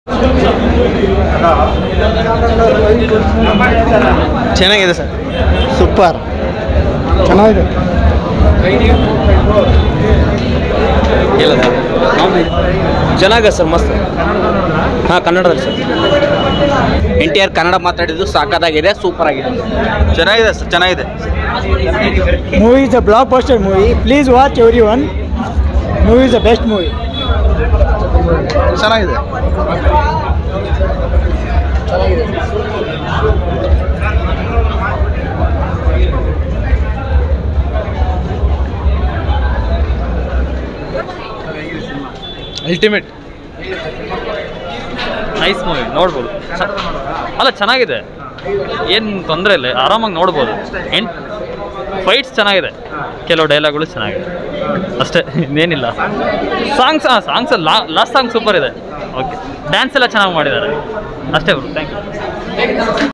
ಚೆನ್ನಾಗಿದೆ sir super ಚೆನ್ನಾಗಿದೆ ಇಲ್ಲ ಸರ್ ಚೆನ್ನಾಗಿದೆ ಸರ್ ಮಸ್ತ್ ಹಾಂ ಕನ್ನಡದಲ್ಲಿ sir N T R Kannada ಮಾತಾಡಿದ್ದು ಸಾಕಾಗಿದೆ ಸೂಪರ್ ಆಗಿದೆ ಚೆನ್ನಾಗಿದೆ ಸರ್ ಚೆನ್ನಾಗಿದೆ movie is a blockbuster movie please watch everyone movie is a best movie ಚೆನ್ನಾಗಿದೆ ಅಲ್ಟಿಮೇಟ್ ನೈಸ್ ಮೂವಿ ನೋಡ್ಬೋದು ಚ- ಅಲ್ಲ ಚೆನ್ನಾಗಿದೆ ಏನು ತೊಂದರೆ ಇಲ್ಲ ಆರಾಮಾಗಿ ನೋಡ್ಬೋದು ಎಂಟ್ ಫೈಟ್ಸ್ ಚೆನ್ನಾಗಿದೆ ಕೆಲವು ಡೈಲಾಗ್ಗಳು ಚೆನ್ನಾಗಿದೆ ಅಷ್ಟೇ ಇನ್ನೇನಿಲ್ಲ ಸಾಂಗ್ಸ್ ಹಾಂ ಸಾಂಗ್ಸ್ ಲಾ ಲಾಸ್ಟ್ ಸಾಂಗ್ ಸೂಪರ್ ಇದೆ ಓಕೆ ಡ್ಯಾನ್ಸ್ ಎಲ್ಲ ಚೆನ್ನಾಗಿ ಮಾಡಿದ್ದಾರೆ ಅಷ್ಟೇ ಬ್ರೋ ಥ್ಯಾಂಕ್ ಯು